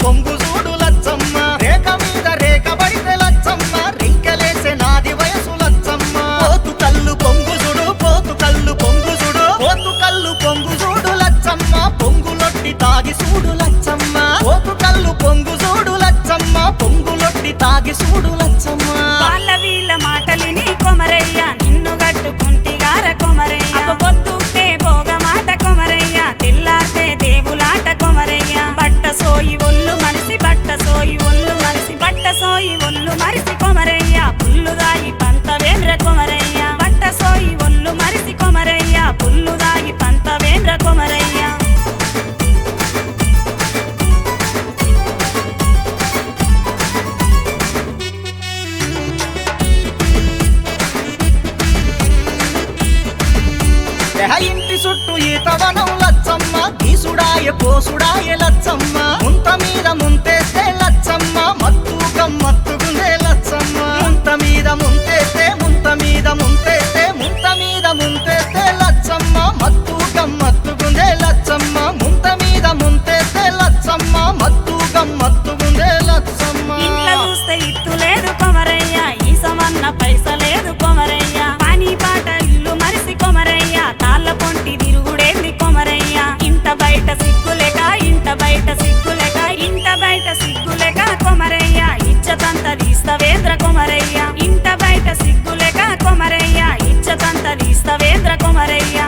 పొంగు చూడు లచ్చమ్మ రేఖ మీద రేఖ పడితే లచ్చమ్మ రింకెలేసే నాది వయసు లచ్చమ్మ పోతు కళ్ళు పొంగు చూడు పోతు కళ్ళు పొంగు చూడు పోతు కళ్ళు పొంగు చూడు లచ్చమ్మ పొంగులొట్టి తాగి చూడు లచ్చమ్మ పోతు కళ్ళు పొంగు చూడు లచ్చమ్మ పొంగులొట్టి తాగి చూడు లచ్చమ్మ వాళ్ళ వీళ్ళ మాటలిని కొమరయ్య నిన్ను గట్టుకుంటిగార కొమరయ్య పొద్దుకే భోగ మాట కొమరయ్య తెల్లారితే దేవులాట కొమరయ్య బట్ట సోయి ఒళ్ళు మనిసి బట్ట సోయి ఒళ్ళు మనిసి బట్ట సోయి ఒళ్ళు మరిసి కొమరయ్య పుల్లు దాగి పంత వేంద్ర కొమరయ్య బట్ట సోయి ఒళ్ళు మరిసి కొమరయ్య పుల్లు దాగి పంత వేంద్ర కొమరయ్య దేహ ఇంటి చుట్టూ ఈతవనం లచ్చమ్మ గీసుడాయ పోసుడాయ లచ్చమ్మ ముంత మీద ముంతేస్తే లచ్చమ్మ మత్తు గమ్మత్తుకుందే లచ్చమ్మ ముంత మీద ముంతేస్తే ముంత మీద ముంతేస్తే ముంత మీద ముంతేస్తే లచ్చమ్మ మత్తు గమ్మత్తుకుందే లచ్చమ్మ ముంత మీద ముంతేస్తే లచ్చమ్మ మత్తు గమ్మత్తుకుందే లచ్చమ్మ ఇంట్లో చూస్తే ఇత్తు లేదు కొమరయ్య ఈ సమన్న పైస లేదు కొమరయ్య పని పాట ఇల్లు మరిసి కొమరయ్య తాళ్ళ పొంటి తిరుగుడేంది కొమరయ్య ఇంట బయట సిగ్గులేక ఇంట బయట సిగ్గులేక ఇంట బయట సిగ్గులేక కొమరయ్య ఇచ్చతంత తీస్తవేంద్ర కొమరయ్య ఇంట బయట సిగ్గులేక కొమరయ్య ఇచ్చతంత తీస్తవేంద్ర కొమరయ్య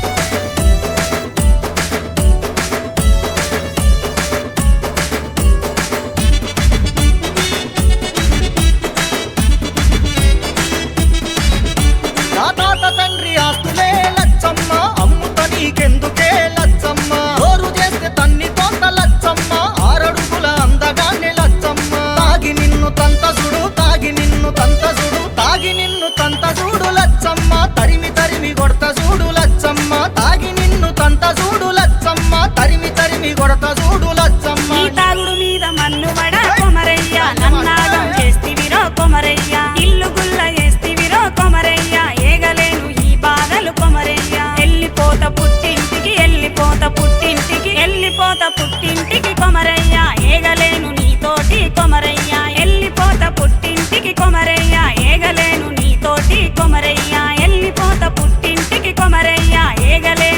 నా తాత తండ్రి ఆస్తులే లచ్చమ్మ అమ్ముత నీకెందుకే లచ్చమ్మ జోరు చేస్తే తన్ని తోట లచ్చమ్మ ఆరడుగుల అందగాన్ని లచ్చమ్మ తాగి నిన్ను తంత చూడు తాగి నిన్ను తంత చూడు తాగి నిన్ను తంత చూడు లచ్చమ్మ తరిమి తరిమి కొడత చూడు లచ్చమ్మ తాగి నిన్ను తంత చూడు లచ్చమ్మ తరిమి తరిమి కొడత చూడు లచ్చమ్మ ఈ తాగుడు మీద మన్ను వడ కొమరయ్య నన్నాగం చేస్తివిరో కొమరయ్య ఇల్లు గుల్ల చేస్తివిరో కొమరయ్య ఏగలేను ఈ బాధలు కొమరయ్య ఎల్లిపోత పుట్టింటికి ఎల్లిపోత పుట్టింటికి ఎల్లిపోత పుట్టింటికి కొమరయ్య ఏగలేను నీతోటి కొమరయ్య ఎల్లిపోత పుట్టింటికి కొమరయ్య ఏగలేను నీతోటి కొమరయ్య ఎల్లిపోత పుట్టింటికి కొమరయ్య ఏగలేను